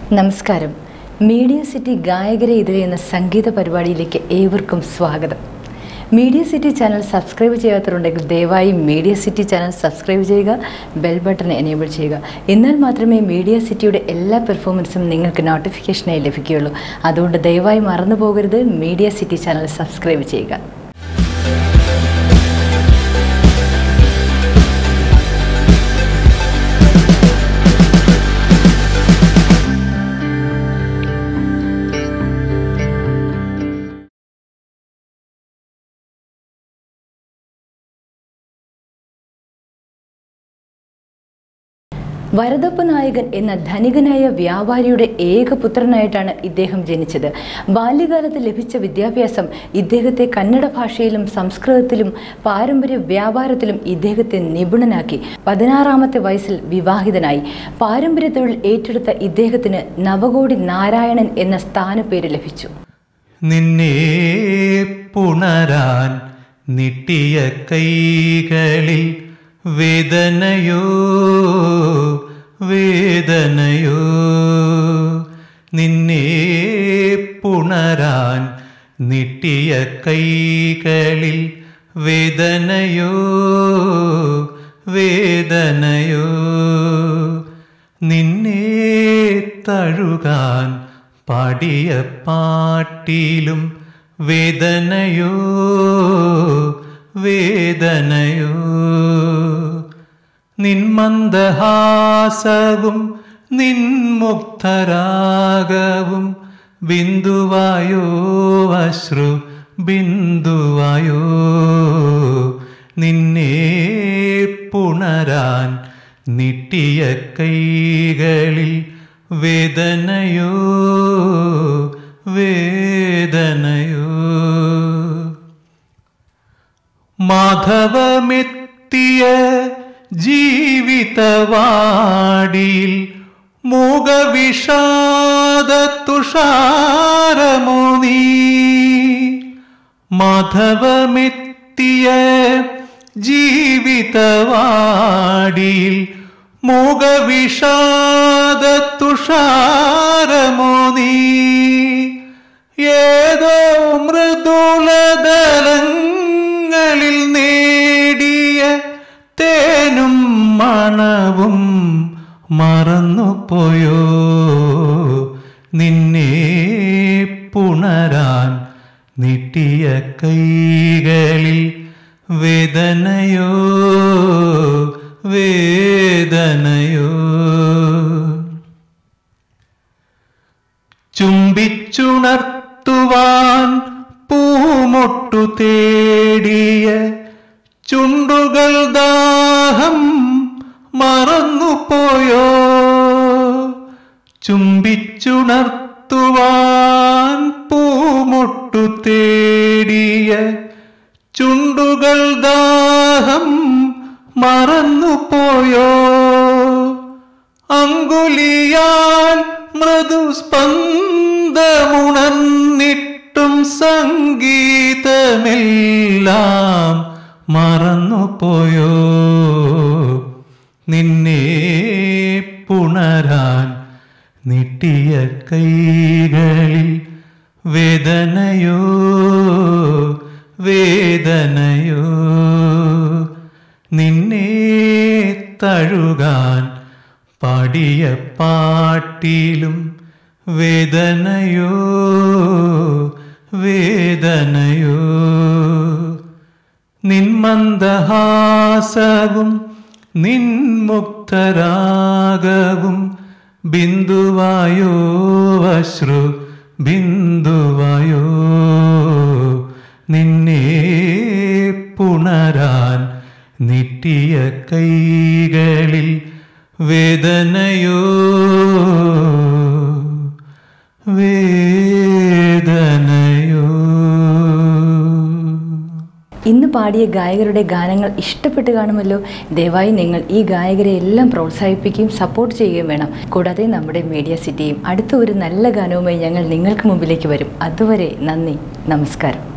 നമസ്കാരം media city ഗായകരെ എതിരെ എന്ന സംഗീത പരിപാടിയിലേക്ക് ഏവർക്കും സ്വാഗതം മീഡിയ സിറ്റി ചാനൽ സബ്സ്ക്രൈബ് ചെയ്യാത്തവരുണ്ടെങ്കിൽ ദയവായി മീഡിയ സിറ്റി ചാനൽ സബ്സ്ക്രൈബ് ചെയ്യുക ബെൽ ബട്ടൺ എനേബിൾ ചെയ്യുക എന്നാൽ മാത്രമേ മീഡിയ സിറ്റിയുടെ എല്ലാ പെർഫോമൻസും നിങ്ങൾക്ക് നോട്ടിഫിക്കേഷനായി ലഭിക്കുകയുള്ളൂ അതുകൊണ്ട് ദയവായി മറന്നു പോകരുത് മീഡിയ സിറ്റി ചാനൽ സബ്സ്ക്രൈബ് ചെയ്യുക വരദപ്പ നായകൻ എന്ന ധനികനായ വ്യാപാരിയുടെ ഏകപുത്രനായിട്ടാണ് ഇദ്ദേഹം ജനിച്ചത് ബാല്യകാലത്ത് ലഭിച്ച വിദ്യാഭ്യാസം ഇദ്ദേഹത്തെ കന്നഡ ഭാഷയിലും സംസ്കൃതത്തിലും പാരമ്പര്യ വ്യാപാരത്തിലും ഇദ്ദേഹത്തെ നിപുണനാക്കി പതിനാറാമത്തെ വയസ്സിൽ വിവാഹിതനായി പാരമ്പര്യ തൊഴിൽ ഏറ്റെടുത്ത ഇദ്ദേഹത്തിന് നവകോടി നാരായണൻ എന്ന സ്ഥാനപ്പേര് ലഭിച്ചു നിന്നെ പുണരാൻ നിട്ടിയ കൈകളിൽ വേദനയോ വേദനയോ നിന്നെ പുണരാൻ നിട്ടിയ കൈകളിൽ വേദനയോ വേദനയോ നിന്നെ തഴുകാൻ പാടിയ പാട്ടിലും വേദനയോ വേദനയോ നിന്മന്ദഹാസവും നിൻമുക്തരാഗവും ബിന്ദുവായോ അശ്രു ബിന്ദുവായോ നിന്നെ പുണരാൻ നിട്ടിയ കൈകളിൽ വേദനയോ വേദനയോ മാധവമെത്തിയ ജീവിതവാടിയിൽ മൂകവിഷാദ തുഷാരമോ നീ മാധവമെത്തിയ ജീവിതവാടിയിൽ മൂകവിഷാദ തുഷാരമോ നീ ഏതോ മൃദുലതലങ്ങളിൽ നേടിയ തേനും മണവും മറന്നുപോയോ നിന്നെ പുണരാൻ നീട്ടിയ കൈകളിൽ വേദനയോ വേദനയോ ചുംബിച്ചുണർത്തുവാൻ പൂമൊട്ടു തേടിയ ചുണ്ടുകൾ ദാഹം മറന്നുപോയോ ചുംബിച്ചുണർത്തുവാൻ പൂമൊട്ടു തേടിയ ചുണ്ടുകൾ ദാഹം മറന്നുപോയോ അങ്കുലിയാൽ മൃദുസ്പന്ദമുണർന്നിട്ടും സംഗീതമെല്ലാം മറന്നുപോയോ നിന്നെ പുണരാൻ നീട്ടിയ കൈകളിൽ വേദനയോ വേദനയോ നിന്നെ തഴുകാൻ പാടിയ പാട്ടിലും വേദനയോ വേദനയോ നിന്മന്ദഹാസവും നിൻമുക്തരാഗവും ബിന്ദുവായോ അശ്രു ബിന്ദുവായോ നിന്നെ പുണരാൻ നിട്ടിയ കൈകളിൽ വേദനയോ വേദനയോ ഇന്ന് പാടിയ ഗായകരുടെ ഗാനങ്ങൾ ഇഷ്ടപ്പെട്ട് കാണുമല്ലോ ദയവായി നിങ്ങൾ ഈ ഗായകരെ എല്ലാം പ്രോത്സാഹിപ്പിക്കുകയും സപ്പോർട്ട് ചെയ്യുകയും വേണം കൂടാതെ നമ്മുടെ മീഡിയ സിറ്റിയും അടുത്ത ഒരു നല്ല ഗാനവുമായി ഞങ്ങൾ നിങ്ങൾക്ക് മുമ്പിലേക്ക് വരും അതുവരെ നന്ദി നമസ്കാരം